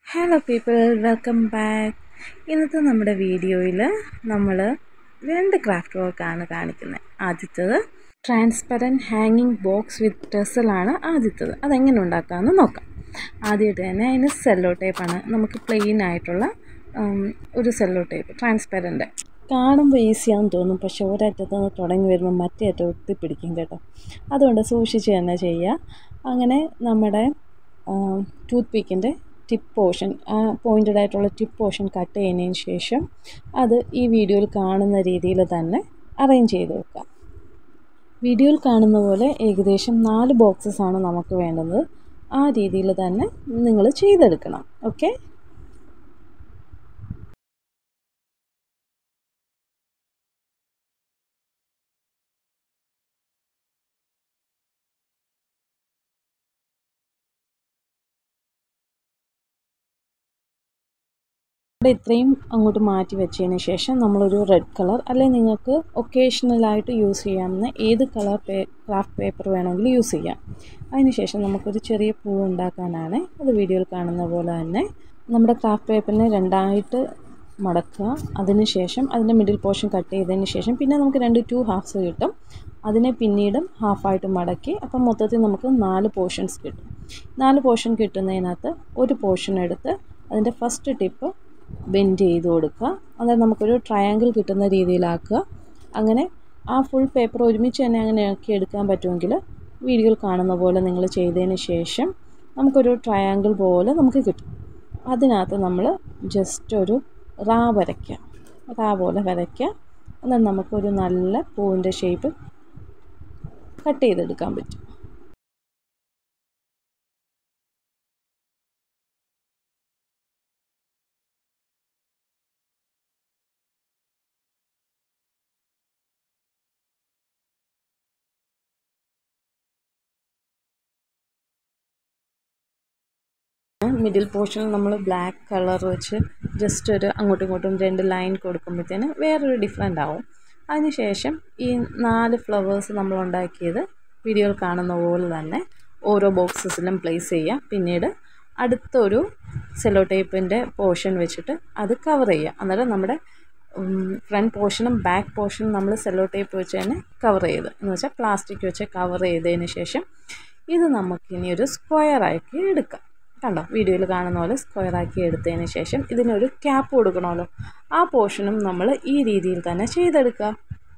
hello people welcome back ഇന്നത്തെ നമ്മുടെ വീഡിയോയിൽ നമ്മൾ രണ്ട് ക്രാഫ്റ്റ് വർക്കാണ് കാണിക്കുന്നത് ആദ്യത്തത് ട്രാൻസ്പെറൻറ്റ് ഹാങ്ങിങ് ബോക്സ് വിത്ത് ടെസലാണ് ആദ്യത്തത് അതെങ്ങനെ ഉണ്ടാക്കാമെന്ന് നോക്കാം ആദ്യമായിട്ട് തന്നെ അതിന് സെല്ലോ ടേപ്പാണ് നമുക്ക് പ്ലെയിൻ ആയിട്ടുള്ള ഉം, ഒരു സെല്ലോ ടേപ്പ് ട്രാൻസ്പെറൻറ്റ് കാണുമ്പോൾ ഈസിയാണെന്ന് തോന്നും പക്ഷേ ഒരറ്റത്ത് നിന്ന് തുടങ്ങി വരുമ്പോൾ മറ്റേ അറ്റം ഒട്ടിപ്പിടിക്കും കേട്ടോ അതുകൊണ്ട് സൂക്ഷിച്ച് തന്നെ ചെയ്യുക അങ്ങനെ നമ്മുടെ ടൂത്ത് പീക്കിൻ്റെ ടിപ്പ് പോർഷൻ ആ പോയിൻറ്റഡ് ആയിട്ടുള്ള ടിപ്പ് പോർഷൻ കട്ട് ചെയ്യുന്നതിന് ശേഷം അത് ഈ വീഡിയോയിൽ കാണുന്ന രീതിയിൽ തന്നെ അറേഞ്ച് ചെയ്ത് വെക്കാം വീഡിയോയിൽ കാണുന്ന പോലെ ഏകദേശം നാല് ബോക്സസ് ആണ് നമുക്ക് വേണ്ടത് ആ രീതിയിൽ തന്നെ നിങ്ങൾ ചെയ്തെടുക്കണം ഓക്കെ ഇവിടെ ഇത്രയും അങ്ങോട്ട് മാറ്റി വെച്ചതിന് ശേഷം നമ്മളൊരു റെഡ് കളർ അല്ലെങ്കിൽ നിങ്ങൾക്ക് ഒക്കേഷണലായിട്ട് യൂസ് ചെയ്യാവുന്ന ഏത് കളർ പേ ക്രാഫ്റ്റ് പേപ്പർ വേണമെങ്കിലും യൂസ് ചെയ്യാം അതിനുശേഷം നമുക്കൊരു ചെറിയ പൂ ഉണ്ടാക്കാനാണ് അത് വീഡിയോയിൽ കാണുന്ന പോലെ തന്നെ നമ്മുടെ ക്രാഫ്റ്റ് പേപ്പറിനെ രണ്ടായിട്ട് മടക്കുക അതിനുശേഷം അതിൻ്റെ മിഡിൽ പോർഷൻ കട്ട് ചെയ്തതിന് ശേഷം പിന്നെ നമുക്ക് രണ്ട് ടു ഹാഫ്സ് കിട്ടും അതിനെ പിന്നീടും ഹാഫായിട്ട് മടക്കി അപ്പം മൊത്തത്തിൽ നമുക്ക് നാല് പോർഷൻസ് കിട്ടും നാല് പോർഷൻ കിട്ടുന്നതിനകത്ത് ഒരു പോർഷൻ എടുത്ത് അതിൻ്റെ ഫസ്റ്റ് ടിപ്പ് ബെൻഡ് ചെയ്ത് കൊടുക്കുക അതായത് നമുക്കൊരു ട്രയാങ്കിൾ കിട്ടുന്ന രീതിയിലാക്കുക അങ്ങനെ ആ ഫുൾ പേപ്പർ ഒരുമിച്ച് തന്നെ അങ്ങനെ ആക്കി എടുക്കാൻ പറ്റുമെങ്കിൽ വീഡിയോയിൽ കാണുന്ന പോലെ നിങ്ങൾ ചെയ്തതിന് ശേഷം നമുക്കൊരു ട്രയാങ്കിൾ പോലെ നമുക്ക് കിട്ടും അതിനകത്ത് നമ്മൾ ജസ്റ്റ് ഒരു റാ വരയ്ക്കുക റാ പോലെ വരയ്ക്കുക എന്നാൽ നമുക്കൊരു നല്ല പൂവിൻ്റെ ഷേപ്പ് കട്ട് ചെയ്തെടുക്കാൻ പറ്റും മിഡിൽ പോർഷനിൽ നമ്മൾ ബ്ലാക്ക് കളർ വെച്ച് ജസ്റ്റ് ഒരു അങ്ങോട്ടും ഇങ്ങോട്ടും രണ്ട് ലൈൻ കൊടുക്കുമ്പോഴത്തേന് വേറൊരു ഡിഫറെൻ്റ് ആവും അതിനുശേഷം ഈ നാല് ഫ്ലവേഴ്സ് നമ്മൾ ഉണ്ടാക്കിയത് വീഡിയോയിൽ കാണുന്ന പോലെ തന്നെ ഓരോ ബോക്സസിലും പ്ലേസ് ചെയ്യുക പിന്നീട് അടുത്തൊരു സെല്ലോ ടേപ്പിൻ്റെ പോർഷൻ വെച്ചിട്ട് അത് കവർ ചെയ്യുക അന്നേരം നമ്മുടെ ഫ്രണ്ട് പോർഷനും ബാക്ക് പോർഷനും നമ്മൾ സെല്ലോ ടേപ്പ് വെച്ച് തന്നെ കവർ ചെയ്ത് എന്ന് വെച്ചാൽ പ്ലാസ്റ്റിക് വെച്ച് കവർ ചെയ്തതിന് ശേഷം ഇത് നമുക്കിനി ഒരു സ്ക്വയർ ആക്കി എടുക്കാം കണ്ടോ വീഡിയോയിൽ കാണുന്ന പോലെ സ്ക്വയർ ആക്കി എടുത്തതിന് ശേഷം ഇതിനൊരു ക്യാപ്പ് കൊടുക്കണമല്ലോ ആ പോർഷനും നമ്മൾ ഈ രീതിയിൽ തന്നെ ചെയ്തെടുക്കുക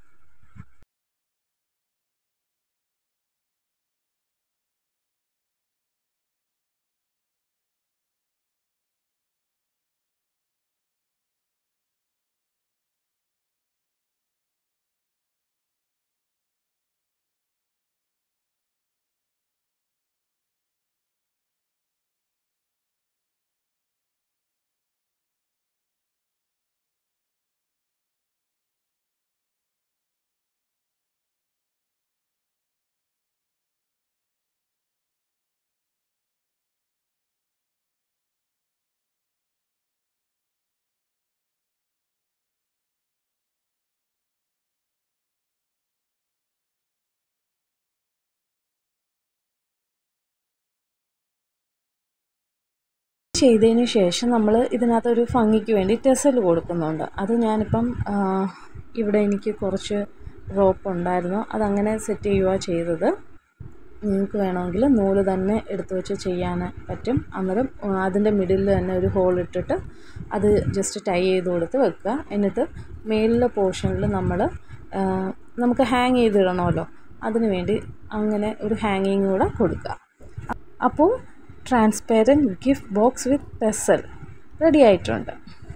ചെയ്തതിന് ശേഷം നമ്മൾ ഇതിനകത്ത് ഒരു ഭംഗിക്ക് വേണ്ടി ടെസൽ കൊടുക്കുന്നുണ്ട് അത് ഞാനിപ്പം ആ, ഇവിടെ എനിക്ക് കുറച്ച് റോപ്പ് ഉണ്ടായിരുന്നു അതങ്ങനെ സെറ്റ് ചെയ്യുക ചെയ്തത് നിങ്ങൾക്ക് വേണമെങ്കിൽ നൂല് തന്നെ എടുത്തു വെച്ച് ചെയ്യാൻ പറ്റും അന്നേരം അതിൻ്റെ മിഡിലിൽ തന്നെ ഒരു ഹോൾ ഇട്ടിട്ട് അത് ജസ്റ്റ് ടൈ ചെയ്ത് കൊടുത്ത് വെക്കുക എന്നിട്ട് മേലിലെ പോർഷനിൽ നമ്മൾ നമുക്ക് ഹാങ് ചെയ്തിടണമല്ലോ അതിന് വേണ്ടി അങ്ങനെ ഒരു ഹാങ്ങിങ് കൂടെ കൊടുക്കുക അപ്പോൾ transparent gift box with pencil ready ആയിട്ടുണ്ട്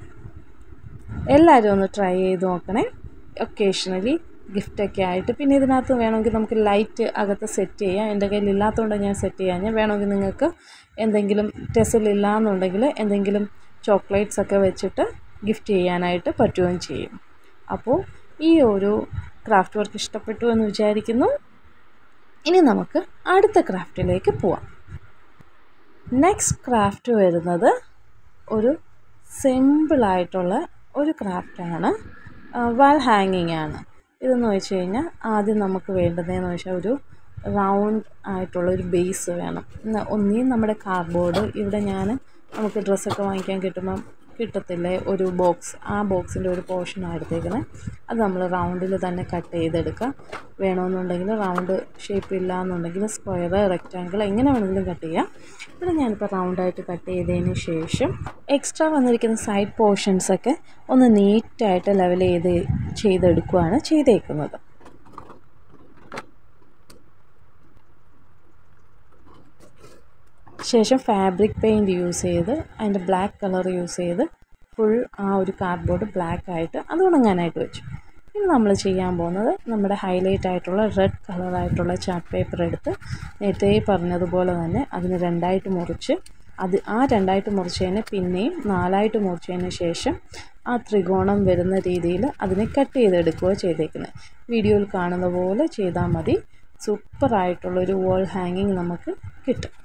എല്ലാവരും ഒന്ന് ട്രൈ ചെയ്ത് നോക്കണേ ഒക്കേഷണലി ഗിഫ്റ്റൊക്കെ ആയിട്ട് പിന്നെ ഇതിനകത്ത് വേണമെങ്കിൽ നമുക്ക് ലൈറ്റ് അകത്ത് സെറ്റ് ചെയ്യാം എൻ്റെ കയ്യിൽ ഇല്ലാത്തതുകൊണ്ട് ഞാൻ സെറ്റ് ചെയ്യാം ഞാൻ വേണമെങ്കിൽ നിങ്ങൾക്ക് എന്തെങ്കിലും ടെസൽ ഇല്ലാന്നുണ്ടെങ്കിൽ എന്തെങ്കിലും ചോക്ലേറ്റ്സ് ഒക്കെ വെച്ചിട്ട് ഗിഫ്റ്റ് ചെയ്യാനായിട്ട് പറ്റുകയും ചെയ്യും അപ്പോൾ ഈ ഒരു ക്രാഫ്റ്റ് വർക്ക് ഇഷ്ടപ്പെട്ടു എന്ന് വിചാരിക്കുന്നു ഇനി നമുക്ക് അടുത്ത ക്രാഫ്റ്റിലേക്ക് പോവാം നെക്സ്റ്റ് ക്രാഫ്റ്റ് വരുന്നത് ഒരു സിമ്പിളായിട്ടുള്ള ഒരു ക്രാഫ്റ്റാണ് വാൾ ഹാങ്ങിങ് ആണ് ഇതെന്ന് വെച്ച് കഴിഞ്ഞാൽ ആദ്യം നമുക്ക് വേണ്ടതെന്ന് വെച്ചാൽ ഒരു റൗണ്ട് ആയിട്ടുള്ള ഒരു ബേസ് വേണം ഒന്നീ നമ്മുടെ കാർഡ്ബോർഡ് ഇവിടെ ഞാൻ നമുക്ക് ഡ്രസ്സൊക്കെ വാങ്ങിക്കാൻ കിട്ടുമ്പം കിട്ടത്തില്ലേ ഒരു ബോക്സ് ആ ബോക്സിൻ്റെ ഒരു പോർഷനാണ് എടുത്തേക്കുന്നത് അത് നമ്മൾ റൗണ്ടിൽ തന്നെ കട്ട് ചെയ്തെടുക്കുക വേണമെന്നുണ്ടെങ്കിൽ റൗണ്ട് ഷേപ്പ് ഇല്ല എന്നുണ്ടെങ്കിൽ സ്ക്വയർ റെക്റ്റാങ്കിൾ എങ്ങനെ വേണമെങ്കിലും കട്ട് ചെയ്യാം ഇവിടെ ഞാനിപ്പോൾ റൗണ്ടായിട്ട് കട്ട് ചെയ്തതിന് ശേഷം എക്സ്ട്രാ വന്നിരിക്കുന്ന സൈഡ് പോർഷൻസൊക്കെ ഒന്ന് നീറ്റായിട്ട് ലെവൽ ചെയ്ത് ചെയ്തെടുക്കുകയാണ് ചെയ്തേക്കുന്നത് ശേഷം ഫാബ്രിക് പെയിൻറ് യൂസ് ചെയ്ത് അതിൻ്റെ ബ്ലാക്ക് കളർ യൂസ് ചെയ്ത് ഫുൾ ആ ഒരു കാർഡ്ബോർഡ് ബ്ലാക്ക് ആയിട്ട് അത് ഉണങ്ങാനായിട്ട് വെച്ചു ഇനി നമ്മൾ ചെയ്യാൻ പോകുന്നത് നമ്മുടെ ഹൈലൈറ്റ് ആയിട്ടുള്ള റെഡ് കളറായിട്ടുള്ള ചാർട്ട് പേപ്പർ എടുത്ത് നേരത്തെ പറഞ്ഞതുപോലെ തന്നെ അതിന് രണ്ടായിട്ട് മുറിച്ച് അത് ആ രണ്ടായിട്ട് മുറിച്ചതിന് പിന്നെയും നാലായിട്ട് മുറിച്ചതിന് ശേഷം ആ ത്രികോണം വരുന്ന രീതിയിൽ അതിനെ കട്ട് ചെയ്തെടുക്കുകയോ ചെയ്തേക്കുന്നത് വീഡിയോയിൽ കാണുന്ന പോലെ ചെയ്താൽ മതി സൂപ്പറായിട്ടുള്ളൊരു വോൾ ഹാങ്ങിങ് നമുക്ക് കിട്ടും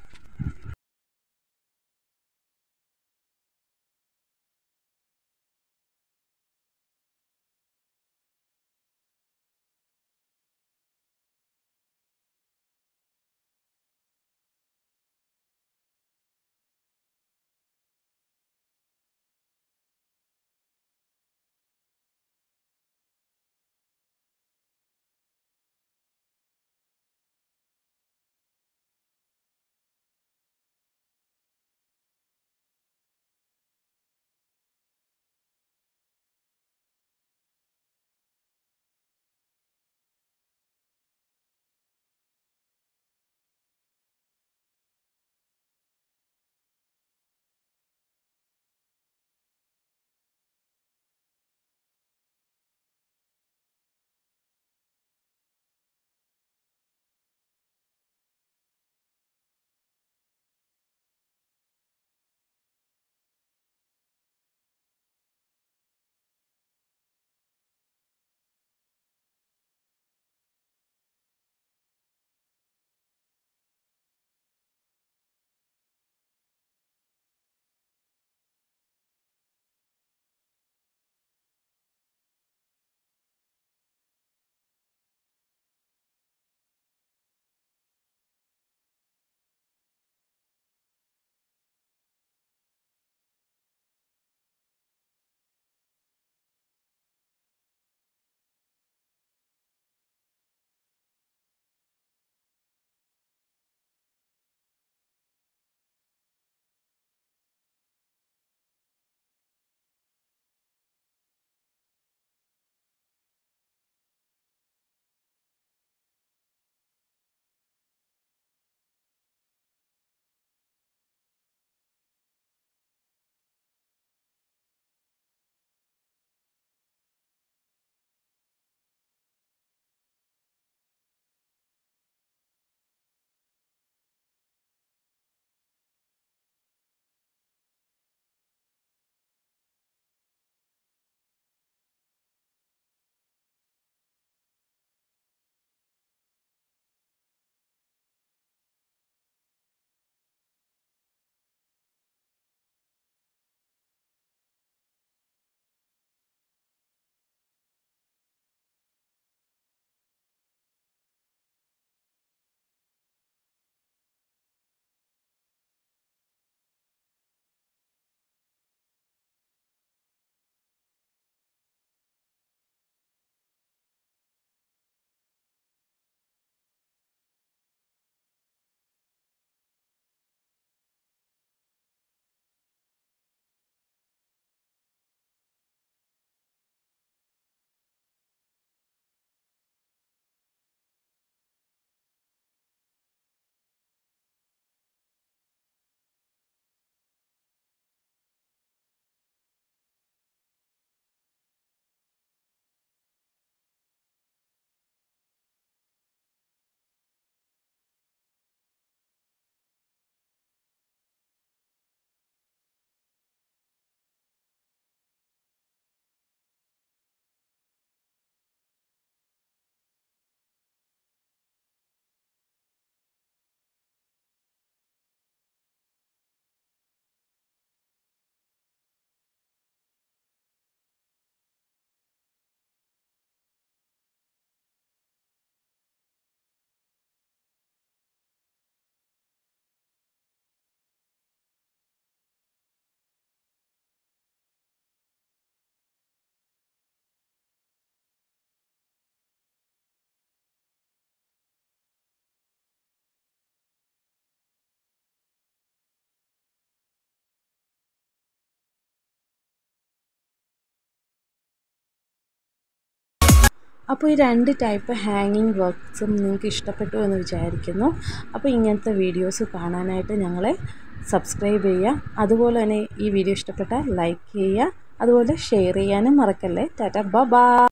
അപ്പോൾ ഈ രണ്ട് ടൈപ്പ് ഹാങ്ങിങ് വർക്ക്സും നിങ്ങൾക്ക് ഇഷ്ടപ്പെട്ടു എന്ന് വിചാരിക്കുന്നു അപ്പോൾ ഇങ്ങനത്തെ വീഡിയോസ് കാണാനായിട്ട് ഞങ്ങളെ സബ്സ്ക്രൈബ് ചെയ്യുക അതുപോലെ തന്നെ ഈ വീഡിയോ ഇഷ്ടപ്പെട്ടാൽ ലൈക്ക് ചെയ്യുക അതുപോലെ ഷെയർ ചെയ്യാനും മറക്കല്ലേ ടാറ്റ ബ